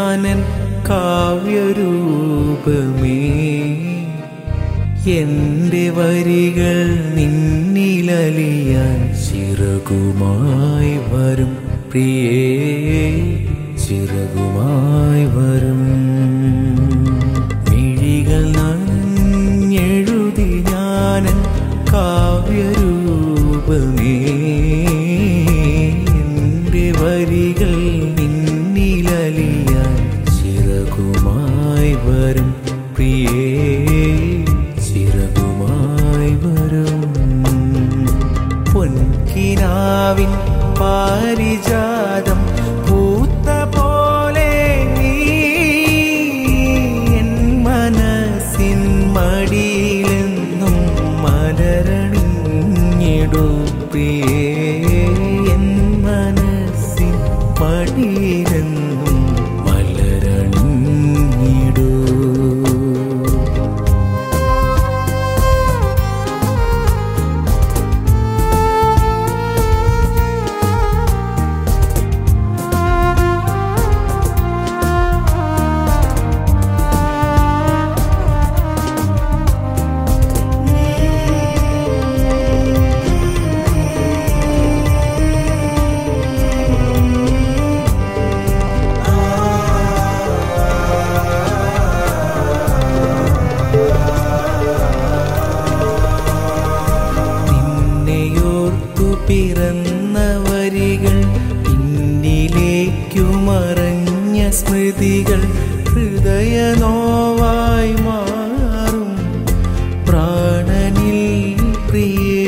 ഞാനൻ കാവ്യരൂപമേ എന്റെ വരികൾ നിന്നിലലിയാൻ ചിറകുമായി വരും പ്രിയേ ചിറകുമായി വരും മിഴികൾ നഞ്ഞെഴുതി ഞാനൻ കാവ്യരൂപമേ എന്റെ വരികൾ നിന്നിലലിയാൻ ചിറകുമായി വരും പ്രിയേ ചിറകുമായി വരും പൊൻകിനാവിൻ പാരിജാതം പൂത്ത പോലെ നീ എൻ മനസ്സിൻ മടിയിലെന്നും മലരണിഞ്ഞിടൂ പ്രിയേ എൻ മനസ്സിൻ മടിയിലെന്നും മലരണിഞ്ഞിടൂ നിന്നെയോർത്തു പിറന്ന വരികൾ പിന്നിലേക്കു മറഞ്ഞ സ്മൃതികൾ ഹൃദയ നോവായി മാറും പ്രാണനിൽ പ്രിയേ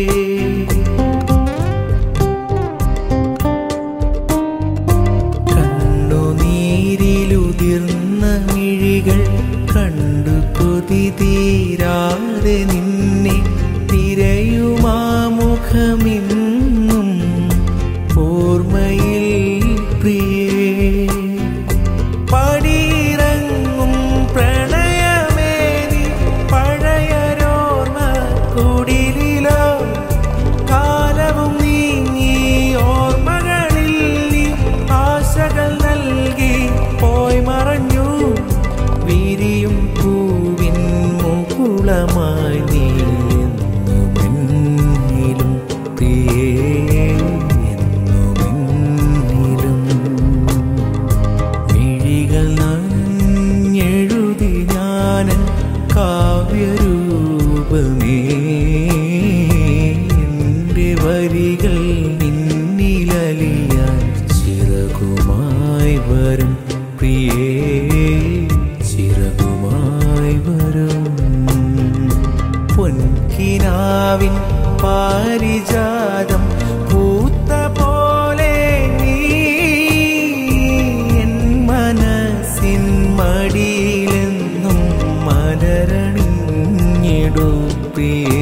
കണ്ണുനീരിലുതിർന്ന മിഴികൾ കണ്ടു കൊതി തീരാതെ നിന്നെ തിരയുമാ മുഖമെന്നും ഓർമ്മയിൽ പ്രിയേ പടിയിറങ്ങും പ്രണയമേനി പഴയരോർമ്മ കുടിലിലോ കാലവും നീങ്ങി ഓർമ്മകളിൽ നീ ആശകൾ നൽകി പോയി മറഞ്ഞു വിരിയും പൂവിൻ മുകുളമായി നീ എന്നുമെന്നിലും പ്രിയേ എന്നുമെന്നിലും മിഴികൾ നഞ്ഞെഴുതി ഞാനൻ കാവ്യരൂപമേ എന്റെ വരികൾ നിന്നിലലിയാൻ ചിറകുമായി വരും പ്രിയേ ചിറകുമായി വരും പൊൻകിനാവിൻ പാരിജാതം പൂത്ത പോലെ നീ എൻ മനസ്സിൻ മടിയിലെന്നും മലരണിഞ്ഞിടൂ പ്രിയേ